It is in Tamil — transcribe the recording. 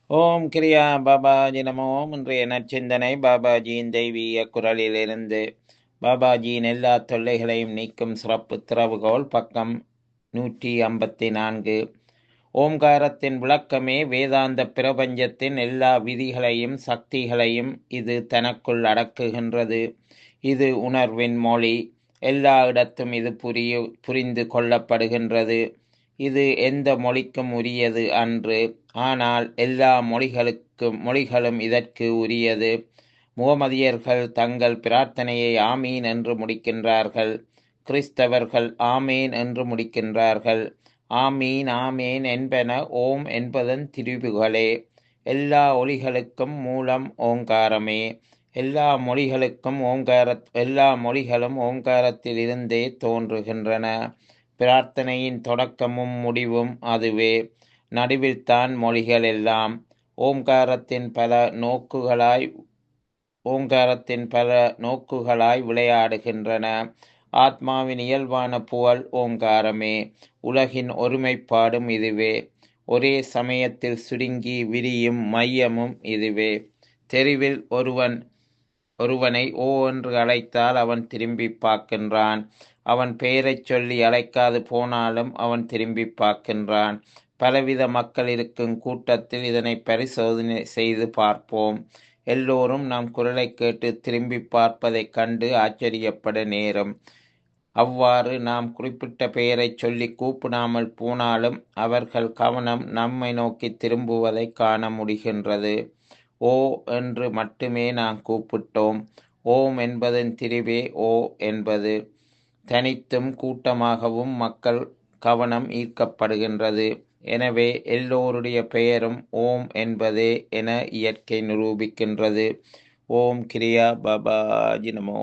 ஓம் கிரியா பாபாஜி நமோ இன்றைய நற்சிந்தனை பாபாஜியின் தெய்வீக குரலிலிருந்து பாபாஜியின் எல்லா தொல்லைகளையும் நீக்கும் சிறப்பு திறவுகோல் பக்கம் நூற்றி ஐம்பத்தி நான்கு ஓம்காரத்தின் விளக்கமே வேதாந்த பிரபஞ்சத்தின் எல்லா விதிகளையும் சக்திகளையும் இது தனக்குள் அடக்குகின்றது இது உணர்வின் மொழி எல்லா இடத்தும் இது புரிய புரிந்து கொள்ளப்படுகின்றது இது எந்த மொழிக்கும் உரியது அன்று ஆனால் எல்லா மொழிகளுக்கும் மொழிகளும் இதற்கு உரியது முகமதியர்கள் தங்கள் பிரார்த்தனையை ஆமீன் என்று முடிக்கின்றார்கள் கிறிஸ்தவர்கள் ஆமேன் என்று முடிக்கின்றார்கள் ஆமீன் ஆமேன் என்பன ஓம் என்பதன் திரிவுகளே எல்லா ஒளிகளுக்கும் மூலம் ஓங்காரமே எல்லா மொழிகளுக்கும் ஓங்கார எல்லா மொழிகளும் ஓங்காரத்தில் இருந்தே தோன்றுகின்றன பிரார்த்தனையின் தொடக்கமும் முடிவும் அதுவே நடுவில்தான் மொழிகள் எல்லாம் ஓம்காரத்தின் பல நோக்குகளாய் ஓங்காரத்தின் பல நோக்குகளாய் விளையாடுகின்றன ஆத்மாவின் இயல்பான புகழ் ஓங்காரமே உலகின் ஒருமைப்பாடும் இதுவே ஒரே சமயத்தில் சுருங்கி விரியும் மையமும் இதுவே தெருவில் ஒருவன் ஒருவனை ஓ என்று அழைத்தால் அவன் திரும்பி பார்க்கின்றான் அவன் பெயரைச் சொல்லி அழைக்காது போனாலும் அவன் திரும்பி பார்க்கின்றான் பலவித மக்கள் இருக்கும் கூட்டத்தில் இதனை பரிசோதனை செய்து பார்ப்போம் எல்லோரும் நம் குரலை கேட்டு திரும்பி பார்ப்பதைக் கண்டு ஆச்சரியப்பட நேரும் அவ்வாறு நாம் குறிப்பிட்ட பெயரை சொல்லி கூப்பிடாமல் போனாலும் அவர்கள் கவனம் நம்மை நோக்கி திரும்புவதை காண முடிகின்றது ஓ என்று மட்டுமே நாம் கூப்பிட்டோம் ஓம் என்பதன் திரிவே ஓ என்பது தனித்தும் கூட்டமாகவும் மக்கள் கவனம் ஈர்க்கப்படுகின்றது எனவே எல்லோருடைய பெயரும் ஓம் என்பதே என இயற்கை நிரூபிக்கின்றது ஓம் கிரியா பாபாஜி நமோ